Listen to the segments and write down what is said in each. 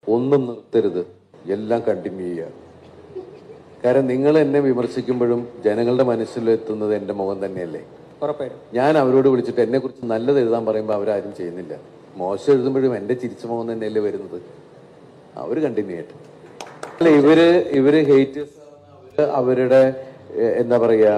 ഒന്നും നിർത്തരുത് എല്ലാം കണ്ടിന്യൂ ചെയ്യുക കാരണം നിങ്ങൾ എന്നെ വിമർശിക്കുമ്പോഴും ജനങ്ങളുടെ മനസ്സിലെത്തുന്നത് എൻ്റെ മുഖം തന്നെയല്ലേ ഉറപ്പായിട്ടും ഞാൻ അവരോട് വിളിച്ചിട്ട് എന്നെ കുറിച്ച് നല്ലത് എഴുതാൻ പറയുമ്പോൾ അവരാരും ചെയ്യുന്നില്ല മോശം എഴുതുമ്പോഴും എൻ്റെ ചിരിച്ച മുഖം തന്നെയല്ലേ വരുന്നത് അവർ കണ്ടിന്യൂ ചെയ്യട്ടെ അല്ല ഇവര് ഇവര് ഹേറ്റേഴ്സ് അവരുടെ എ- എന്താ പറയാ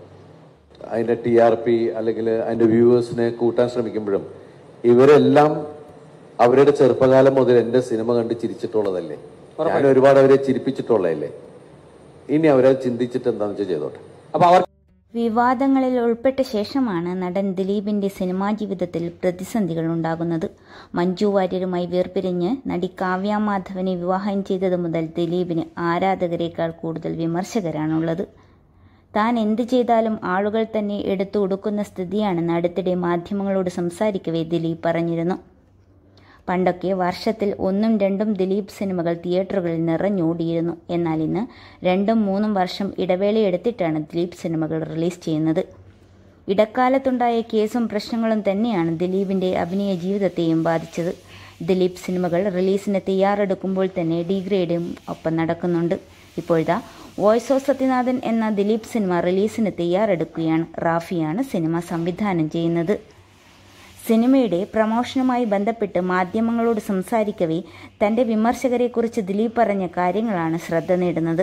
അതിന്റെ ടി ആർ പി അല്ലെങ്കിൽ അതിന്റെ വ്യൂവേഴ്സിനെ കൂട്ടാൻ ശ്രമിക്കുമ്പോഴും ഇവരെല്ലാം അവരുടെ ചെറുപ്പകാലം മുതൽ എന്റെ സിനിമ കണ്ട് ചിരിച്ചിട്ടുള്ളതല്ലേ ഞാൻ ഒരുപാട് അവരെ ചിരിപ്പിച്ചിട്ടുള്ളതല്ലേ ഇനി അവരത് ചിന്തിച്ചിട്ട് എന്താണെന്ന് വെച്ചാൽ ചെയ്തോട്ടെ അപ്പൊ അവർ വിവാദങ്ങളിൽ ഉൾപ്പെട്ട ശേഷമാണ് നടൻ ദിലീപിന്റെ സിനിമാ ജീവിതത്തിൽ പ്രതിസന്ധികൾ ഉണ്ടാകുന്നത് മഞ്ജു വാര്യരുമായി വേർപിരിഞ്ഞ് നടി കാവ്യ മാധവനെ വിവാഹം ചെയ്തത് മുതൽ ദിലീപിന് ആരാധകരെക്കാൾ കൂടുതൽ വിമർശകരാണുള്ളത് താൻ എന്ത് ചെയ്താലും ആളുകൾ തന്നെ എടുത്തു കൊടുക്കുന്ന സ്ഥിതിയാണെന്ന് അടുത്തിടെ മാധ്യമങ്ങളോട് സംസാരിക്കവേ ദിലീപ് പറഞ്ഞിരുന്നു പണ്ടൊക്കെ വർഷത്തിൽ ഒന്നും രണ്ടും ദിലീപ് സിനിമകൾ തിയേറ്ററുകളിൽ നിറഞ്ഞോടിയിരുന്നു എന്നാൽ ഇന്ന് രണ്ടും മൂന്നും വർഷം ഇടവേളയെടുത്തിട്ടാണ് ദിലീപ് സിനിമകൾ റിലീസ് ചെയ്യുന്നത് ഇടക്കാലത്തുണ്ടായ കേസും പ്രശ്നങ്ങളും തന്നെയാണ് ദിലീപിന്റെ അഭിനയ ജീവിതത്തെയും ബാധിച്ചത് ദിലീപ് സിനിമകൾ റിലീസിന് തയ്യാറെടുക്കുമ്പോൾ തന്നെ ഡിഗ്രേഡും ഒപ്പം നടക്കുന്നുണ്ട് ഇപ്പോഴത്തെ വോയിസ് ഓഫ് സത്യനാഥൻ എന്ന ദിലീപ് സിനിമ റിലീസിന് തയ്യാറെടുക്കുകയാണ് റാഫിയാണ് സിനിമ സംവിധാനം ചെയ്യുന്നത് സിനിമയുടെ പ്രമോഷനുമായി ബന്ധപ്പെട്ട് മാധ്യമങ്ങളോട് സംസാരിക്കവേ തന്റെ വിമർശകരെക്കുറിച്ച് ദിലീപ് പറഞ്ഞ കാര്യങ്ങളാണ് ശ്രദ്ധ നേടുന്നത്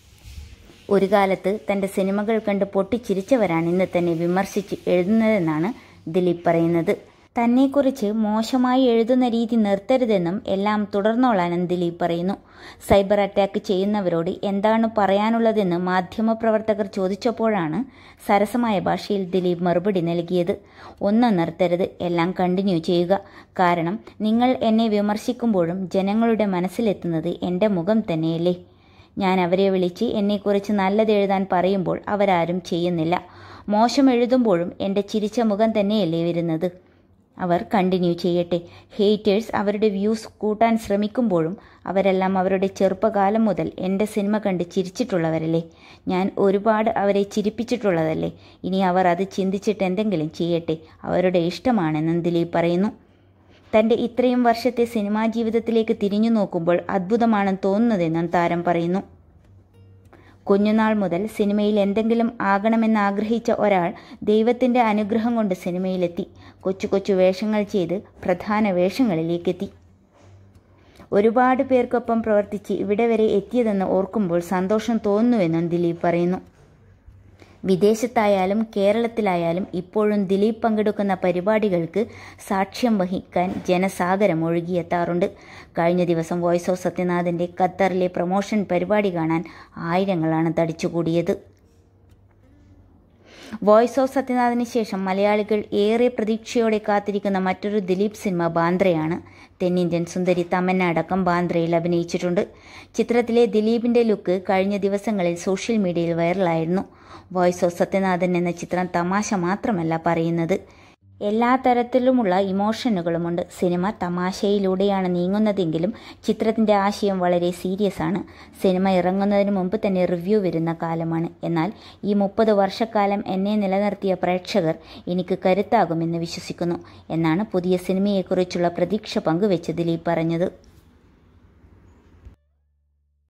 ഒരു കാലത്ത് തന്റെ സിനിമകൾ കണ്ട് പൊട്ടിച്ചിരിച്ചവരാണ് ഇന്ന് തന്നെ വിമർശിച്ച് എഴുതുന്നതെന്നാണ് ദിലീപ് പറയുന്നത് തന്നെക്കുറിച്ച് മോശമായി എഴുതുന്ന രീതി നിർത്തരുതെന്നും എല്ലാം തുടർന്നോളാനും ദിലീപ് പറയുന്നു സൈബർ അറ്റാക്ക് ചെയ്യുന്നവരോട് എന്താണ് പറയാനുള്ളതെന്ന് മാധ്യമപ്രവർത്തകർ ചോദിച്ചപ്പോഴാണ് സരസമായ ഭാഷയിൽ ദിലീപ് മറുപടി നൽകിയത് ഒന്നും നിർത്തരുത് എല്ലാം കണ്ടിന്യൂ ചെയ്യുക കാരണം നിങ്ങൾ എന്നെ വിമർശിക്കുമ്പോഴും ജനങ്ങളുടെ മനസ്സിലെത്തുന്നത് എൻ്റെ മുഖം തന്നെയല്ലേ ഞാൻ അവരെ വിളിച്ച് എന്നെക്കുറിച്ച് നല്ലത് എഴുതാൻ പറയുമ്പോൾ അവരാരും ചെയ്യുന്നില്ല മോശം എഴുതുമ്പോഴും എൻ്റെ ചിരിച്ച മുഖം തന്നെയല്ലേ വരുന്നത് അവർ കണ്ടിന്യൂ ചെയ്യട്ടെ ഹേറ്റേഴ്സ് അവരുടെ വ്യൂസ് കൂട്ടാൻ ശ്രമിക്കുമ്പോഴും അവരെല്ലാം അവരുടെ ചെറുപ്പകാലം മുതൽ എൻ്റെ സിനിമ കണ്ട് ചിരിച്ചിട്ടുള്ളവരല്ലേ ഞാൻ ഒരുപാട് അവരെ ചിരിപ്പിച്ചിട്ടുള്ളതല്ലേ ഇനി അവർ അത് ചിന്തിച്ചിട്ട് എന്തെങ്കിലും ചെയ്യട്ടെ അവരുടെ ഇഷ്ടമാണെന്നും ദിലീപ് പറയുന്നു തന്റെ ഇത്രയും വർഷത്തെ സിനിമാ ജീവിതത്തിലേക്ക് തിരിഞ്ഞു നോക്കുമ്പോൾ അദ്ഭുതമാണെന്ന് തോന്നുന്നതെന്നും താരം പറയുന്നു കുഞ്ഞുനാൾ മുതൽ സിനിമയിൽ എന്തെങ്കിലും ആകണമെന്ന് ആഗ്രഹിച്ച ഒരാൾ ദൈവത്തിന്റെ അനുഗ്രഹം കൊണ്ട് സിനിമയിലെത്തി കൊച്ചു കൊച്ചു വേഷങ്ങൾ ചെയ്ത് പ്രധാന വേഷങ്ങളിലേക്കെത്തി ഒരുപാട് പേർക്കൊപ്പം പ്രവർത്തിച്ച് ഇവിടെ വരെ എത്തിയതെന്ന് ഓർക്കുമ്പോൾ സന്തോഷം തോന്നുന്നുവെന്നും ദിലീപ് പറയുന്നു വിദേശത്തായാലും കേരളത്തിലായാലും ഇപ്പോഴും ദിലീപ് പങ്കെടുക്കുന്ന പരിപാടികൾക്ക് സാക്ഷ്യം വഹിക്കാൻ ജനസാഗരം ഒഴുകിയെത്താറുണ്ട് കഴിഞ്ഞ ദിവസം വോയിസ് ഓഫ് സത്യനാഥിന്റെ ഖത്തറിലെ പ്രൊമോഷൻ പരിപാടി കാണാൻ ആയിരങ്ങളാണ് തടിച്ചുകൂടിയത് വോയിസ് ഓഫ് സത്യനാഥിന് ശേഷം മലയാളികൾ ഏറെ പ്രതീക്ഷയോടെ കാത്തിരിക്കുന്ന മറ്റൊരു ദിലീപ് സിനിമ ബാന്ദ്രയാണ് തെന്നിന്ത്യൻ സുന്ദരി തമന്ന അടക്കം ബാന്ദ്രയിൽ അഭിനയിച്ചിട്ടുണ്ട് ചിത്രത്തിലെ ദിലീപിന്റെ ലുക്ക് കഴിഞ്ഞ ദിവസങ്ങളിൽ സോഷ്യൽ മീഡിയയിൽ വൈറലായിരുന്നു വോയിസ് ഓഫ് സത്യനാഥൻ എന്ന ചിത്രം തമാശ മാത്രമല്ല പറയുന്നത് എല്ലാ തരത്തിലുമുള്ള ഇമോഷനുകളുമുണ്ട് സിനിമ തമാശയിലൂടെയാണ് നീങ്ങുന്നതെങ്കിലും ചിത്രത്തിന്റെ ആശയം വളരെ സീരിയസ് ആണ് സിനിമ ഇറങ്ങുന്നതിന് മുമ്പ് തന്നെ റിവ്യൂ വരുന്ന കാലമാണ് എന്നാൽ ഈ മുപ്പത് വർഷക്കാലം എന്നെ നിലനിർത്തിയ പ്രേക്ഷകർ എനിക്ക് കരുത്താകുമെന്ന് വിശ്വസിക്കുന്നു എന്നാണ് പുതിയ സിനിമയെക്കുറിച്ചുള്ള പ്രതീക്ഷ പങ്കുവെച്ച് ദിലീപ് പറഞ്ഞത്